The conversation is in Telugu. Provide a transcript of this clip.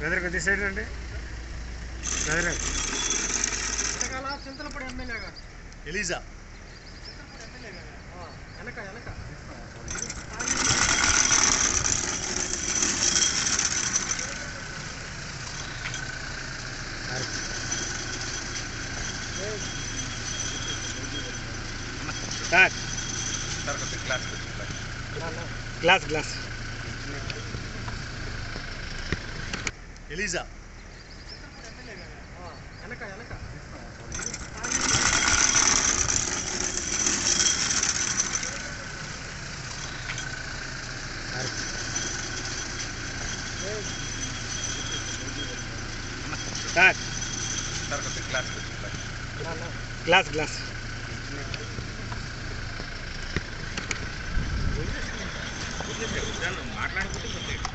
బ్రదర్ కొద్ది సైడ్ అండి బ్రదర్ వెనకాల చింతలపూడి ఎమ్మెల్యే గారు ఎలీజా చింతలపూడి ఎమ్మెల్యే గారు ఆ, వెనక వెనక సార్ సార్ కొంచెం class glass glass Eliza Chintalapudi MLA garu ఆ, వెనక వెనక సార్ సార్ కొంచెం క్లాస్ గ్లాస్ గ్లాస్ మాట్లాడుకుంటే